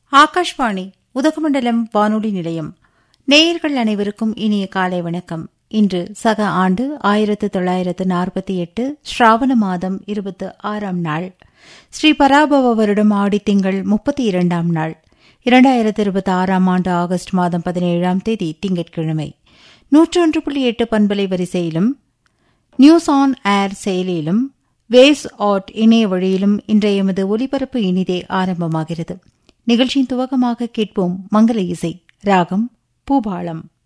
ஆகாஷ்வாணி உதகமண்டலம் வானொலி நிலையம் நேயர்கள் அனைவருக்கும் இனிய காலை வணக்கம் இன்று சக ஆண்டு ஆயிரத்து தொள்ளாயிரத்து நாற்பத்தி எட்டு ஸ்ராவண மாதம் இருபத்து ஆறாம் நாள் ஸ்ரீ பராபவ வருடம் ஆடித்திங்கள் முப்பத்தி இரண்டாம் நாள் இரண்டாயிரத்து இருபத்தி ஆறாம் ஆண்டு ஆகஸ்ட் மாதம் பதினேழாம் தேதி திங்கட்கிழமை நூற்றொன்று புள்ளி எட்டு பண்பலை வரிசையிலும் நியூஸ் ஆன் ஏர் செயலியிலும் வேஸ் ஆட் இணைய வழியிலும் இன்றைய எமது ஒலிபரப்பு இனிதே ஆரம்பமாகிறது நிகழ்ச்சியின் துவக்கமாக கேட்போம் மங்கள இசை ராகம் பூபாளம்